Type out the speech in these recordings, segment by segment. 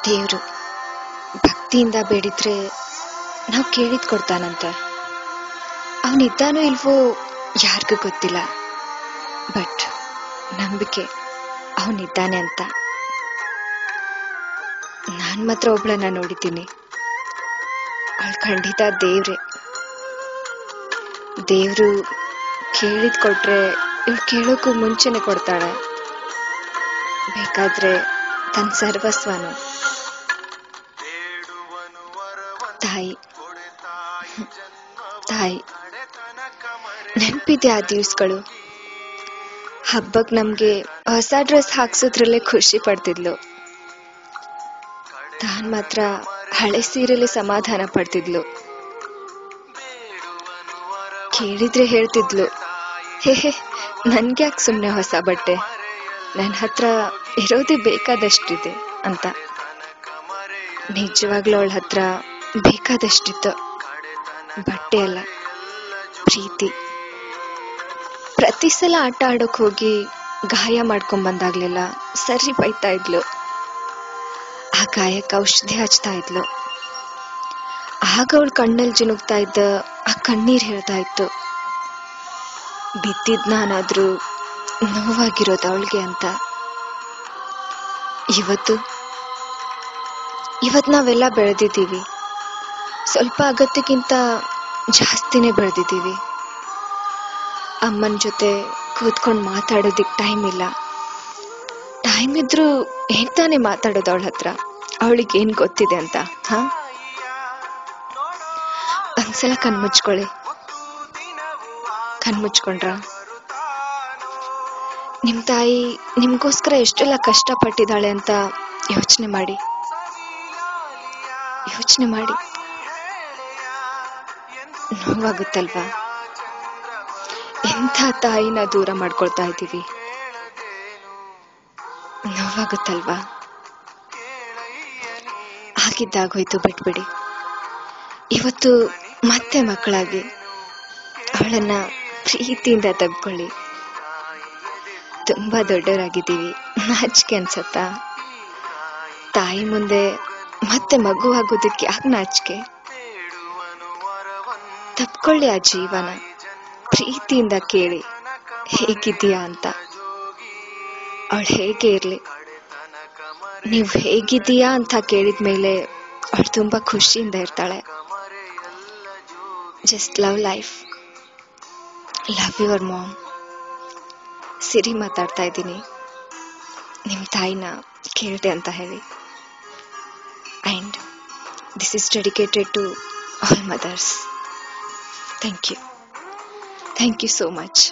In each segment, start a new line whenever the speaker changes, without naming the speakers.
ದೇವ್ರು ಭಕ್ತಿಯಿಂದ ಬೇಡಿದ್ರೆ ನಾವು ಕೇಳಿದ್ ಕೊಡ್ತಾನಂತೆ ಅವನಿದ್ದಾನೋ ಇಲ್ವೋ ಯಾರಿಗೂ ಗೊತ್ತಿಲ್ಲ ಬಟ್ ನಂಬಿಕೆ ಅವನಿದ್ದಾನೆ ಅಂತ ನಾನ್ ಮಾತ್ರ ಒಬ್ಳನ್ನ ನೋಡಿದ್ದೀನಿ ಅವಳು ಖಂಡಿತ ದೇವ್ರೆ ದೇವ್ರು ಕೇಳಿದ್ ಕೊಟ್ರೆ ಇವಳು ಕೇಳೋಕ್ಕೂ ಮುಂಚೆನೆ ಕೊಡ್ತಾಳೆ ಬೇಕಾದ್ರೆ ತನ್ನ ಸರ್ವಸ್ವನು ತಾಯಿ ತಾಯಿ ನೆನಪಿದೆ ಆ ದಿವ್ಸಗಳು ಹಬ್ಬಕ್ ನಮ್ಗೆ ಹೊಸ ಡ್ರೆಸ್ ಹಾಕ್ಸೋದ್ರಲ್ಲೇ ಖುಷಿ ಪಡ್ತಿದ್ಲು ತಾನ್ ಮಾತ್ರ ಹಳೆ ಸೀರೆಲೆ ಸಮಾಧಾನ ಪಡ್ತಿದ್ಲು ಕೇಳಿದ್ರೆ ಹೇಳ್ತಿದ್ಲು ಹೇ ಹೇ ನನ್ಗ್ಯಾಕ್ ಸುಮ್ನೆ ಹೊಸ ಬಟ್ಟೆ ನನ್ನ ಹತ್ರ ಇರೋದೇ ಬೇಕಾದಷ್ಟಿದೆ ಅಂತ ನಿಜವಾಗ್ಲೂ ಅವಳ ಹತ್ರ ಬೇಕಾದಷ್ಟಿತ್ತು ಬಟ್ಟೆ ಅಲ್ಲ ಪ್ರೀತಿ ಪ್ರತಿ ಸಲ ಆಟ ಆಡೋಕ್ ಹೋಗಿ ಗಾಯ ಮಾಡ್ಕೊಂಡ್ ಬಂದಾಗ್ಲೆಲ್ಲ ಸರಿ ಬೈತಾ ಇದ್ಲು ಆ ಗಾಯಕ್ಕೆ ಔಷಧಿ ಹಚ್ತಾ ಇದ್ಲು ಆಗ ಅವಳ ಕಣ್ಣಲ್ಲಿ ಜಿನುಗ್ತಾ ಇದ್ದ ಆ ಕಣ್ಣೀರ್ ಹೇಳ್ತಾ ಇತ್ತು ಬಿದ್ದಿದ್ ನಾನಾದ್ರೂ ನೋವಾಗಿರೋದು ಅವಳಿಗೆ ಅಂತ ಇವತ್ತು ಇವತ್ ನಾವೆಲ್ಲ ಬೆಳೆದಿದ್ದೀವಿ ಸ್ವಲ್ಪ ಅಗತ್ಯಕ್ಕಿಂತ ಜಾಸ್ತಿನೇ ಬೆಳೆದಿದ್ದೀವಿ ಅಮ್ಮನ ಜೊತೆ ಕೂತ್ಕೊಂಡು ಮಾತಾಡೋದಿಕ್ ಟೈಮ್ ಇಲ್ಲ ಟೈಮ್ ಇದ್ರೂ ಹೇಗ್ ತಾನೇ ಮಾತಾಡೋದು ಅವಳ ಹತ್ರ ಅವಳಿಗೆ ಏನ್ ಗೊತ್ತಿದೆ ಅಂತ ಹಾ ಒಂದ್ಸಲ ಕಣ್ಮುಚ್ಕೊಳ್ಳಿ ಕಣ್ಮುಚ್ಕೊಂಡ್ರ ನಿಮ್ ತಾಯಿ ನಿಮ್ಗೋಸ್ಕರ ಎಷ್ಟೆಲ್ಲ ಕಷ್ಟ ಪಟ್ಟಿದ್ದಾಳೆ ಅಂತ ಯೋಚನೆ ಮಾಡಿ ಯೋಚನೆ ಮಾಡಿ ನೋವಾಗುತ್ತಲ್ವಾ ಎಂಥ ತಾಯಿನ ದೂರ ಮಾಡ್ಕೊಳ್ತಾ ಇದ್ದೀವಿ ನೋವಾಗುತ್ತಲ್ವಾ ಆಗಿದ್ದಾಗೋಯ್ತು ಬಿಟ್ಬಿಡಿ ಇವತ್ತು ಮತ್ತೆ ಮಕ್ಕಳಾಗಿ ಅವಳನ್ನ ಪ್ರೀತಿಯಿಂದ ತಗ್ಕೊಳ್ಳಿ ತುಂಬಾ ದೊಡ್ಡವರಾಗಿದ್ದೀವಿ ನಾಚಿಕೆ ಅನ್ಸತ್ತಾ ತಾಯಿ ಮುಂದೆ ಮತ್ತೆ ಮಗು ಆಗೋದಕ್ಕೆ ಯಾಕೆ ನಾಚಿಕೆ ತಪ್ಕೊಳ್ಳಿ ಆ ಜೀವನ ಪ್ರೀತಿಯಿಂದ ಕೇಳಿ ಹೇಗಿದ್ದೀಯಾ ಅಂತ ಅವಳು ಹೇಗೆ ಇರ್ಲಿ ನೀವು ಹೇಗಿದ್ದೀಯಾ ಅಂತ ಕೇಳಿದ ಮೇಲೆ ಅವಳು ತುಂಬಾ ಖುಷಿಯಿಂದ ಇರ್ತಾಳೆ just love life love your mom Siri ಮಾತಾಡ್ತಾ ಇದ್ದೀನಿ ನಿಮ್ಮ ತಾಯಿನ ಕೇಳಿದೆ ಅಂತ ಹೇಳಿ and this is dedicated to all mothers thank you thank you so much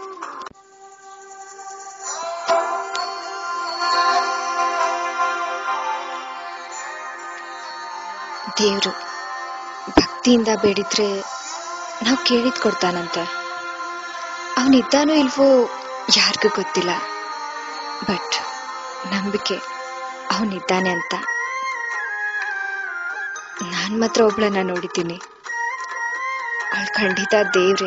ದೇವ್ರು ಭಕ್ತಿಯಿಂದ ಬೇಡಿದ್ರೆ ನಾವು ಕೇಳಿದ್ ಕೊಡ್ತಾನಂತೆ ಅವನಿದ್ದಾನೋ ಇಲ್ವೋ ಯಾರಿಗೂ ಗೊತ್ತಿಲ್ಲ ಬಟ್ ನಂಬಿಕೆ ಅವನಿದ್ದಾನೆ ಅಂತ ನಾನ್ ಮಾತ್ರ ಒಬ್ಳನ್ನ ನೋಡಿದ್ದೀನಿ ಅವಳು ಖಂಡಿತ ದೇವ್ರೆ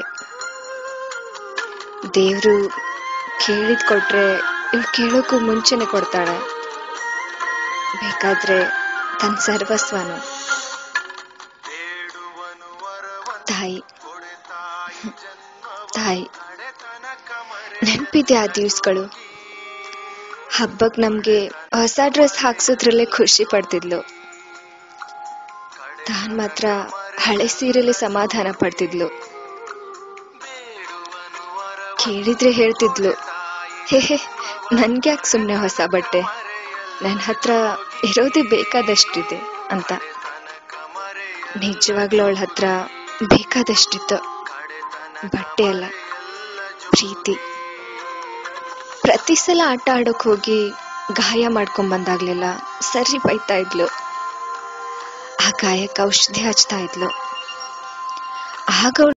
ದೇವ್ರು ಕೇಳಿದ್ ಕೊಟ್ರೆ ಇವಳು ಕೇಳೋಕ್ಕೂ ಮುಂಚೆನೆ ಕೊಡ್ತಾಳೆ ಬೇಕಾದ್ರೆ ತನ್ನ ಸರ್ವಸ್ವನು ತಾಯಿ ತಾಯಿ ನೆನಪಿದೆ ಆ ದಿವ್ಸಗಳು ಹಬ್ಬಕ್ ನಮ್ಗೆ ಹೊಸ ಡ್ರೆಸ್ ಹಾಕ್ಸೋದ್ರಲ್ಲೇ ಖುಷಿ ಪಡ್ತಿದ್ಲು ತಾನ್ ಮಾತ್ರ ಹಳೆ ಸೀರೆಲೆ ಸಮಾಧಾನ ಪಡ್ತಿದ್ಲು ಕೇಳಿದ್ರೆ ಹೇಳ್ತಿದ್ಲು ಹೇ ಹೇ ನನ್ಗ್ಯಾಕ್ ಸುಮ್ನೆ ಹೊಸ ಬಟ್ಟೆ ನನ್ನ ಹತ್ರ ಇರೋದೇ ಬೇಕಾದಷ್ಟಿದೆ ಅಂತ ನಿಜವಾಗ್ಲೂ ಅವಳ ಹತ್ರ ಬೇಕಾದಷ್ಟಿತ್ತು ಬಟ್ಟೆ ಅಲ್ಲ ಪ್ರೀತಿ ಪ್ರತಿ ಸಲ ಆಟ ಆಡೋಕ್ ಹೋಗಿ ಗಾಯ ಮಾಡ್ಕೊಂಡ್ ಬಂದಾಗ್ಲೆಲ್ಲ ಸರಿ ಬೈತಾ ಇದ್ಲು ಆ ಗಾಯಕ್ಕೆ ಔಷಧಿ ಹಚ್ತಾ ಇದ್ಲು ಆಗ ಅವ್ಳ್